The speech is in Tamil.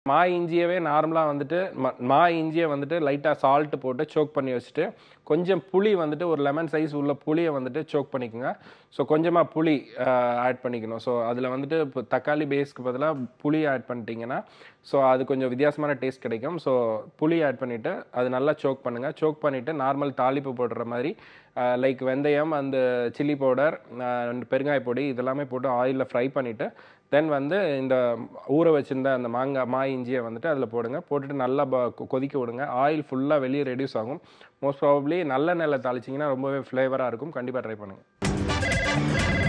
மா இஞ்சியவே நார்மலாக வந்துட்டு ம- மா இஞ்சியை வந்துட்டு லைட்டாக சால்ட் போட்டு சோக் பண்ணி வச்சுட்டு கொஞ்சம் புளி வந்துட்டு ஒரு லெமன் சைஸ் உள்ள புளியை வந்துட்டு சோக் பண்ணிக்கோங்க ஸோ கொஞ்சமாக புளி ஆட் பண்ணிக்கணும் ஸோ அதில் வந்துட்டு இப்போ தக்காளி பேஸ்க்கு பதிலாக புளி ஆட் பண்ணிட்டீங்கன்னா ஸோ அது கொஞ்சம் வித்தியாசமான டேஸ்ட் கிடைக்கும் ஸோ புளி ஆட் பண்ணிவிட்டு அது நல்லா சோக் பண்ணுங்கள் சோக் பண்ணிவிட்டு நார்மல் தாளிப்பு போடுற மாதிரி லைக் வெந்தயம் அந்த சில்லி பவுடர் பெருங்காய பொடி இதெல்லாமே போட்டு ஆயிலில் ஃப்ரை பண்ணிவிட்டு தென் வந்து இந்த ஊற வச்சிருந்த அந்த மாங்காய் மா இஞ்சியை வந்துட்டு அதில் போடுங்க போட்டுட்டு நல்லா ப- கொ- கொதிக்க விடுங்க ஆயில் ஃபுல்லாக வெளியே ரெடியூஸ் ஆகும் மோஸ்ட் ப்ராபப்ளி நல்ல நெல்லை தாளிச்சிங்கன்னா ரொம்பவே ஃப்ளேவராக இருக்கும் கண்டிப்பாக ட்ரை பண்ணுங்கள்